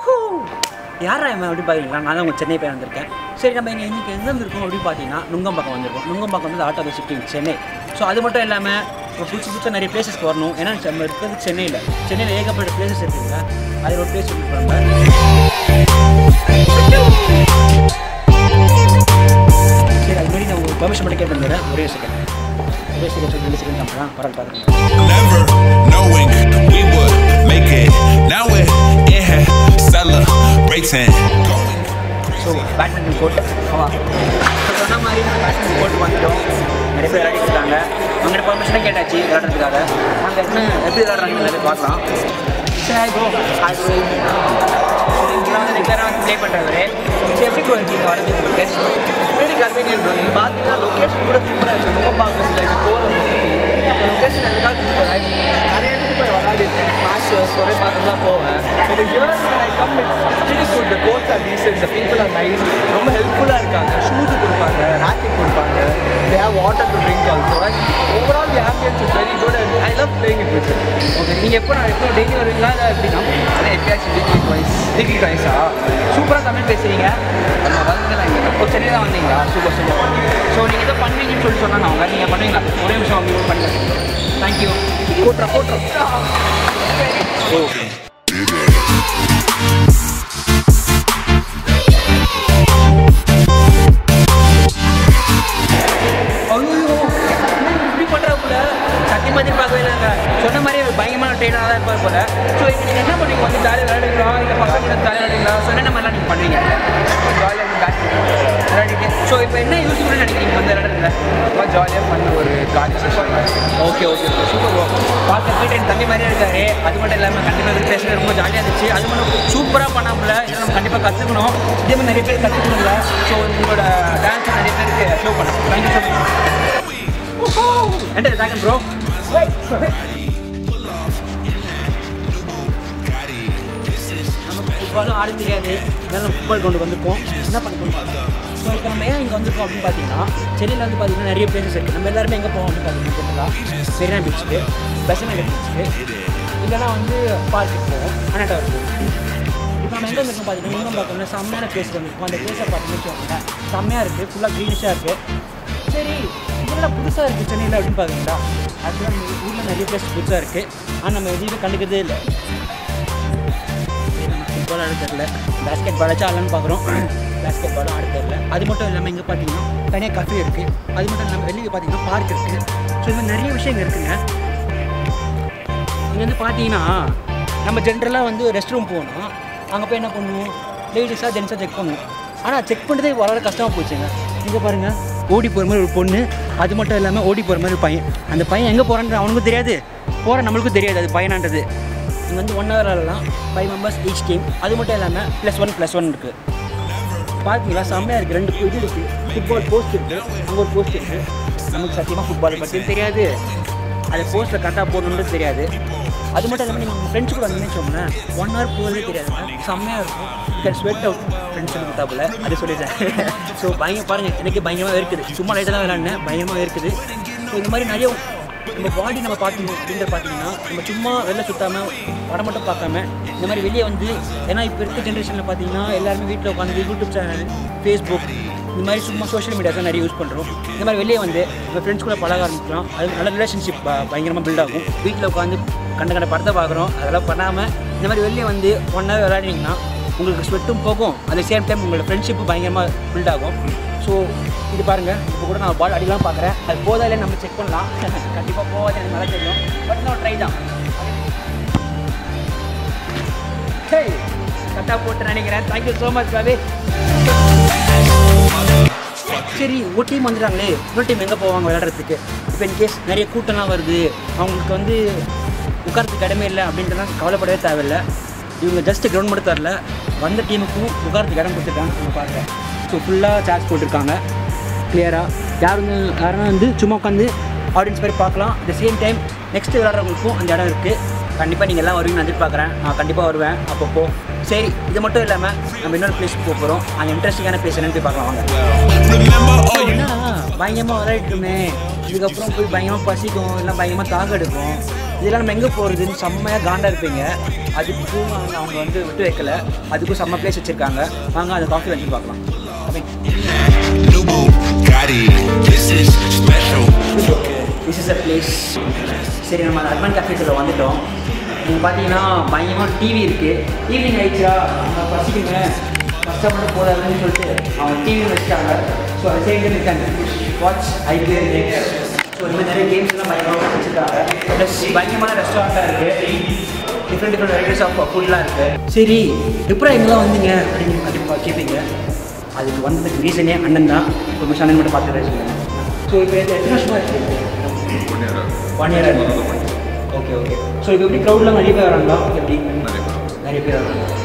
யாரா இவன் அப்படி பார்த்தீங்களா நான் தான் உங்கள் சென்னை போய் வந்திருக்கேன் சரி நம்ம இங்கே இன்றைக்கி எங்கே வந்திருக்கோம் அப்படின்னு பார்த்தீங்கன்னா நுங்கம்பாக்கம் வந்திருக்கோம் நுங்கம்பாக்கம் வந்து ஆட்டோ சிட்டி சென்னை ஸோ அது மட்டும் இல்லாமல் இப்போ புதுசு புதுசாக நிறைய பிளேசஸ்க்கு வரணும் ஏன்னா நம்ம இருக்கிறது சென்னையில் சென்னையில் ஏகப்பட்ட பிளேசஸ் இருக்குங்க அதில் ஒரு பிளேஸ் சொல்லிட்டு போகிறாங்க சரி அது மாதிரி நான் ஒரு பர்மிஷன் மட்டும் கேட்டு வந்துடுறேன் ஒரே செகண்ட் ஒரே செகண்ட் ரெண்டு செகண்ட் தான் பரவாயில்ல பாருங்க Never knowing we would make it. Now we're in here celebrating. Going so badminton court ஆமாம் சொன்ன மாதிரி பேட்மிண்டன் கோர்ட் வந்துட்டோம் நிறைய பேர் விளையாடிட்டு இருக்காங்க அவங்கள்ட்ட பர்மிஷனும் கேட்டாச்சு விளையாடுறதுக்காக அங்கே என்ன எப்படி விளையாடுறாங்க எல்லாரும் பார்க்கலாம் சரி ப்ரோ அது இதெல்லாம் வந்து ரெகுலராக வந்து ப்ளே பண்ணுறவர் சரி எப்படி ப்ரோ இருக்கீங்க வரது டெஸ்ட் வெரி கன்வீனியன்ட் ப்ரோ நீங்கள் பார்த்தீங்கன்னா லொக்கேஷன் கூட சூப்பராக இருக்குது ரொம்ப பார்க்கல இது போகிறோம் லொக்கேஷன் எல்லாம் நிறைய இடத்துக்கு போய் விளையாடிருக்கேன் மேட்சஸ் ஒரே பார்த்து தான் போவேன் எனக்கு here I come pretty good the courts are decent the people are nice ரொம்ப ஹெல்ப்ஃபுல்லாக இருக்காங்க ஷூஸ் கொடுப்பாங்க ராக்கெட் கொடுப்பாங்க they have water to drink also right overall the ambience is very good and I love playing it with you okay நீங்கள் எப்போ நான் எப்போ daily வருவீங்களா இல்லை எப்படின்னா அதான் எப்பயாச்சும் வீக்லி ட்வைஸ் டிகிரி டைஸா சூப்பராக தமிழ் பேசுறீங்க நம்ம வந்து இங்கே இப்போ சென்னை தான் வந்தீங்களா சூப்பர் சூப்பர் ஸோ நீங்கள் ஏதோ பண்ணுவீங்கன்னு சொல்லி சொன்னாங்க அவங்க நீங்கள் பண்ணுவீங்களா ஒரே நிமிஷம் அவங்க பண்ணுங்க தேங்க்யூ கூட்டுறோம் கூட்டுறோம் ஐயோ இப்படி பண்ணுறா போல சத்தியமாக எதிர்பார்க்கவே இல்லைங்க சொன்ன மாதிரி ஒரு பயங்கரமான ட்ரெயினாக தான் இருப்பார் போல ஸோ நீங்கள் என்ன பண்ணுவீங்க வந்து ஜாலியாக விளையாடுங்களா இல்லை பக்கத்தில் ஜாலியாக விளையாடுங்களா ஸோ என்ன மாதிரிலாம் நீங்கள் பண்ணுவீங்க ஜாலியாக வந்து பேட் விளையாடிட்டு ஸோ இப்போ என்ன யூஸ்ஃபுல்னு நினைக்கிறீங்க வந்து விளையாடுறதுல ரொம்ப ஜாலியாக பண்ண ஒரு காலி செஷன் ஓகே ஓகே சூப்பர் பார்க்க வீட்டு என் தம்பி மாதிரியே இருக்காரு அது மட்டும் இல்லாமல் கண்டிப்பாக இது பேசுறது ரொம்ப ஜாலியாக இருந்துச்சு அது மட்டும் சூப்பராக பண்ணாமல இதை நம்ம கண்டிப்பாக கற்றுக்கணும் இதே மாதிரி நிறைய பேர் கற்றுக்கணும்ல ஸோ உங்களோட டான்ஸ் நிறைய பேருக்கு ஷோ பண்ண தேங்க்யூ ஸோ மச் என்ன தேங்க்யூ ப்ரோ நமக்கு ஃபுட்பாலும் ஆட தெரியாது இருந்தாலும் ஃபுட்பால் கொண்டு வந்திருக்கோம் என்ன பண்ணிக்கணும் ஸோ இப்போ நம்ம ஏன் இங்கே வந்திருக்கோம் அப்படின்னு பார்த்தீங்கன்னா சென்னையில் வந்து பார்த்தீங்கன்னா நிறைய பிளேசஸ் இருக்குது நம்ம எல்லாருமே எங்கே போவோம் அப்படின்னு பார்த்தீங்கன்னா ஜெனரலாக மெரினா பீச்சுக்கு பெசநகர் பீச்சுக்கு இல்லைனா வந்து பார்க்குக்கு போவோம் அனாட்டவர் போவோம் இப்போ நம்ம எங்கே வந்திருக்கோம் பார்த்தீங்கன்னா இன்னும் பார்க்கணும்னா செம்மையான பிளேஸ் வந்திருக்கோம் அந்த பிளேஸை பார்த்தீங்கன்னு வச்சுக்கோங்களேன் செம்மையாக இருக்குது ஃபுல்லாக க்ரீனிஷாக இருக்குது சரி இதெல்லாம் புதுசாக இருக்குது சென்னையில் அப்படின்னு பார்த்தீங்களா ஆக்சுவலாக நம்ம ஊரில் நிறைய பிளேஸ் புதுசாக இருக்குது ஆனால் நம்ம எதுவுமே கண்டுக்கிறதே இல்லை ஃபுட்பால் ஆட தெரில பேஸ்கெட் பாலாச்சும் ஆடலான்னு பார்க்குறோம் பேஸ்கெட் பாலும் ஆட தெரில அது மட்டும் இல்லாமல் இங்கே பார்த்தீங்கன்னா தனியாக கஃபே இருக்குது அது மட்டும் இல்லாமல் வெளியே பார்த்தீங்கன்னா பார்க் இருக்குது ஸோ இந்த மாதிரி நிறைய விஷயங்கள் இருக்குங்க இங்கே வந்து பார்த்தீங்கன்னா நம்ம ஜென்ரலாக வந்து ரெஸ்ட் ரூம் போகணும் அங்கே போய் என்ன பண்ணுவோம் லேடிஸாக ஜென்ஸாக செக் பண்ணுவோம் ஆனால் செக் பண்ணுறதே வர கஷ்டமாக போச்சுங்க இங்கே பாருங்கள் ஓடி போகிற மாதிரி ஒரு பொண்ணு அது மட்டும் இல்லாமல் ஓடி போகிற மாதிரி ஒரு பையன் அந்த பையன் எங்கே போகிறான்னு அவனுக்கும் தெரியாது போகிற நம்மளுக்கும் தெரியாது அது பையனான்றது இங்கே வந்து ஒன் ஹவர் ஆடலாம் ஃபைவ் மெம்பர்ஸ் ஈச் டீம் அது மட்டும் இல்லாமல் ப்ளஸ் ஒன் ப்ளஸ் ஒன் இருக்குது பார்த்தீங்களா செம்மையாக இருக்குது ரெண்டு இது இருக்குது ஃபுட்பால் போஸ்ட் இருக்குது அங்கே ஒரு போஸ்ட் இருக்குது நமக்கு சத்தியமாக ஃபுட்பால் பற்றியும் தெரியாது அது போஸ்ட்டில் கரெக்டாக போடணுன்றது தெரியாது அது மட்டும் இல்லாமல் நீங்கள் உங்கள் ஃப்ரெண்ட்ஸ் கூட வந்தீங்கன்னு வச்சுக்கோங்களேன் ஒன் ஹவர் போகிறதே தெரியாதுங்க செம்மையாக இருக்கும் கேன் ஸ்வெட் அவுட் ஃப்ரெண்ட்ஸ் கிட்டாப்புல அது சொல்லிட்டேன் ஸோ பயங்கர பாருங்கள் எனக்கு பயங்கரமாக இருக்குது சும்மா லைட்டாக தான் விளாட்னேன் பயங்கரமாக இருக்குது ஸோ இந்த மாதிரி நிறைய நம்ம பாடி நம்ம பார்க்கணும் அப்படின்ற பார்த்தீங்கன்னா நம்ம சும்மா வெளில சுத்தாமல் படம் மட்டும் பார்க்காம இந்த மாதிரி வெளியே வந்து ஏன்னா இப்போ இருக்க ஜென்ரேஷனில் பார்த்தீங்கன்னா எல்லாருமே வீட்டில் உட்காந்து யூடியூப் சேனல் ஃபேஸ்புக் இந்த மாதிரி சும்மா சோஷியல் மீடியாஸ் தான் நிறைய யூஸ் பண்ணுறோம் இந்த மாதிரி வெளியே வந்து நம்ம ஃப்ரெண்ட்ஸ் கூட பழக ஆரம்பிக்கலாம் அது நல்ல ரிலேஷன்ஷிப் பயங்கரமாக பில்ட் ஆகும் வீட்டில் உட்காந்து கண்ட கண்ட படத்தை பார்க்குறோம் அதெல்லாம் பண்ணாமல் இந்த மாதிரி வெளியே வந்து ஒன் ஹவர் விளையாடினீங்கன்னா உங்களுக்கு ஸ்வெட்டும் போகும் அட் சேம் டைம் உங்களோட ஃப்ரெண்ட்ஷிப்பு பயங்கரமாக பில்ட் ஆகும் ஸோ இது பாருங்கள் இப்போ கூட நான் பால் அடிக்கலாம் பார்க்குறேன் அது போதா இல்லைன்னு நம்ம செக் பண்ணலாம் கண்டிப்பாக போகாது எனக்கு நல்லா தெரியும் பட் நான் ட்ரை தான் சரி கரெக்டாக போட்டு நினைக்கிறேன் தேங்க்யூ ஸோ மச் பாபி சரி ஒரு டீம் வந்துட்டாங்களே இன்னொரு டீம் எங்கே போவாங்க விளையாடுறதுக்கு இப்போ இன்கேஸ் நிறைய கூட்டம்லாம் வருது அவங்களுக்கு வந்து உட்காரத்துக்கு இடமே இல்லை அப்படின்றலாம் கவலைப்படவே தேவையில்லை இவங்க ஜஸ்ட் கிரவுண்ட் மட்டும் தரல வந்த டீமுக்கும் உட்காரத்துக்கு இடம் கொடுத்துருக்காங்க நம்ம பார்க்குறேன் ஸோ ஃபுல்லாக சார்ஜ் போட்டிருக்காங்க கிளியராக யாரும் யாரும் வந்து சும்மா உட்காந்து ஆடியன்ஸ் மாதிரி பார்க்கலாம் அட் சேம் டைம் நெக்ஸ்ட் விளாட்றவங்களுக்கும் அந்த இடம் இருக்குது கண்டிப்பாக நீங்கள் எல்லாம் வருவீங்கன்னு எதிர்பார்க்குறேன் நான் கண்டிப்பாக வருவேன் அப்பப்போ சரி இது மட்டும் இல்லாமல் நம்ம இன்னொரு பிளேஸ் போக போகிறோம் அந்த இன்ட்ரெஸ்டிங்கான பிளேஸ் என்னன்னு போய் பார்க்கலாம் வாங்க Remember all you என்ன பயங்கரமாக விளையாட்டுமே இதுக்கப்புறம் போய் பயங்கரமாக பசிக்கும் இல்லை பயங்கரமாக தாக எடுக்கும் இதெல்லாம் நம்ம எங்கே போகிறதுன்னு செம்மையாக காண்டாக இருப்பீங்க அதுக்கும் அவங்க அவங்க வந்து விட்டு வைக்கல அதுக்கும் செம்ம பிளேஸ் வச்சுருக்காங்க வாங்க அந்த காஃபி வந்து பார்க்கலாம் New Bugatti, this is special. This is a place சரி நம்ம அர்பன் கேஃபேஸில் வந்துட்டோம் நீங்கள் பார்த்தீங்கன்னா பயங்கரமாக டிவி இருக்குது ஈவினிங் ஆயிடுச்சா நம்ம பசிக்குங்க கஷ்டப்பட்டு போதாதுன்னு சொல்லிட்டு அவங்க டிவி வச்சுட்டாங்க ஸோ அது சைடு இருக்காங்க வாட்ச் ஐபிஎல் ஸோ இந்த மாதிரி நிறைய கேம்ஸ்லாம் பயங்கரமாக வச்சுருக்காங்க ப்ளஸ் பயங்கரமான ரெஸ்டாரண்ட்டாக இருக்குது டிஃப்ரெண்ட் டிஃப்ரெண்ட் வெரைட்டிஸ் ஆஃப் ஃபுட்லாம் இருக்குது சரி எப்பறம் எங்கெல்லாம் வந்தீங்க அப்படின்னு கண்டிப்பாக கேட்பீங்க அதுக்கு வந்ததுக்கு ரீசனே அண்ணன் தான் இப்போ மிஷ் அண்ணன் மட்டும் பார்த்து பேசுகிறேன் ஸோ இப்போ எத்தனை வருஷமாக இருக்குது one year okay okay so இப்போ எப்படி க்ரௌட்லாம் நிறைய பேர் வராங்களா எப்படி நிறைய பேர் வராங்க